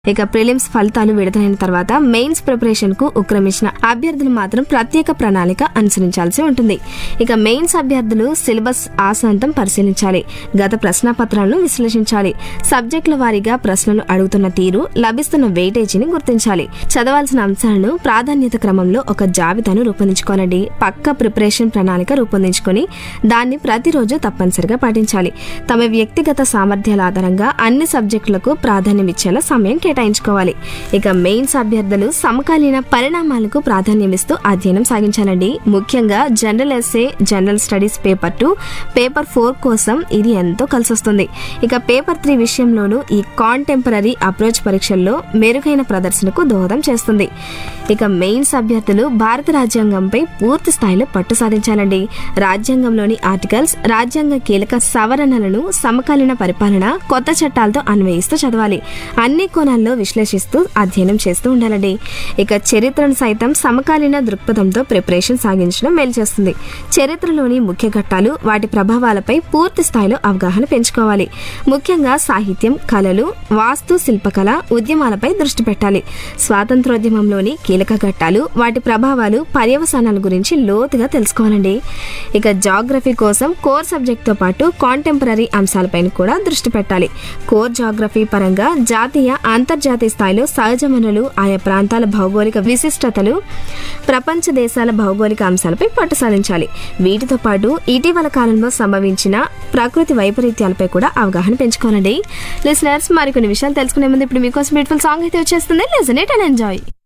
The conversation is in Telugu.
ఇక ప్రిలిమ్స్ ఫలితాలు విడుదలైన తర్వాత మెయిన్స్ ప్రిపరేషన్ కు ఉక్రమించిన అభ్యర్థులు మాత్రం ప్రత్యేక ప్రణాళిక అనుసరించాల్సి ఉంటుంది ఇక మెయిన్స్ అభ్యర్థులు సిలబస్ ఆశాంతం పరిశీలించాలి గత ప్రశ్నాపత్రాలను విశ్లేషించాలి సబ్జెక్టుల వారీగా ప్రశ్నలు అడుగుతున్న తీరు లభిస్తున్న వెయిటేజీని గుర్తించాలి చదవాల్సిన అంశాలను ప్రాధాన్యత క్రమంలో ఒక జాబితాను రూపొందించుకోవాలండి పక్క ప్రిపరేషన్ ప్రణాళిక రూపొందించుకొని దాన్ని ప్రతిరోజు తప్పనిసరిగా పాటించాలి తమ వ్యక్తిగత సామర్థ్యాల ఆధారంగా అన్ని సబ్జెక్టులకు ప్రాధాన్యం ఇచ్చేలా సమయం కేటాయించుకోవాలి ఇక మెయిన్స్ అభ్యర్థులు సమకాలీన పరిణామాలకు ప్రాధాన్యమిస్తూ అధ్యయనం సాగించాలండి ముఖ్యంగా general essay general studies paper two paper four కోసం ఇది ఎంతో కలిసొస్తుంది ఇక పేపర్ త్రీ విషయంలోనూ ఈ కాంటెంపరీ అప్రోచ్ పరీక్షల్లో మెరుగైన ప్రదర్శనకు దోహదం చేస్తుంది ఇక మెయిన్స్ అభ్యర్థులు భారత రాజ్యాంగంపై పూర్తి స్థాయిలో పట్టు సాధించాలండి రాజ్యాంగంలోని ఆర్టికల్స్ రాజ్యాంగ కీలక సవరణలను సమకాలీన పరిపాలన కొత్త చట్టాలతో అన్వయిస్తూ చదవాలి అన్ని కోణాల్లో విశ్లేషిస్తూ అధ్యయనం చేస్తూ ఉండాలండి ఇక చరిత్రను సైతం సమకాలీన దృక్పథంతో ప్రిపరేషన్ సాగించడం మేలు చేస్తుంది చరిత్రలోని ముఖ్య ఘట్టాలు వాటి ప్రభావాలపై పూర్తి స్థాయిలో అవగాహన పెంచుకోవాలి ముఖ్యంగా సాహిత్యం కళలు వాస్తు శిల్పకళ ఉద్యమాలపై దృష్టి పెట్టాలి స్వాతంత్రోద్యమంలోని కీలక ఘట్టాలు వాటి ప్రభావాలు పర్యవసానాల గురించి లోతుగా తెలుసుకోవాలండి ఇక జాగ్రఫీ కోసం కోర్ సబ్జెక్ట్తో పాటు కాంటెంపరీ అంశాలపైన కూడా దృష్టి పెట్టాలి కోర్ జాగ్రఫీ పరంగా జాతీయ అంతర్జాతీయ స్థాయిలో సహజ వనరులు ఆయా ప్రాంతాల భౌగోళిక విశిష్టతలు ప్రపంచ దేశాల భౌగోళిక అంశాలపై పట్టు సాధించాలి వీటితో పాటు ఇటీవల కాలంలో సంభవించిన ప్రకృతి వైపరీత్యాలపై కూడా అవగాహన పెంచుకోవాలండి లిసనర్స్ మరికొన్ని విషయాలు తెలుసుకునే ముందు ఇప్పుడు మీకోసం బ్యూటిఫుల్ సాంగ్ అయితే వచ్చేస్తుంది లిజన్ ఇట్ అండ్ ఎంజాయ్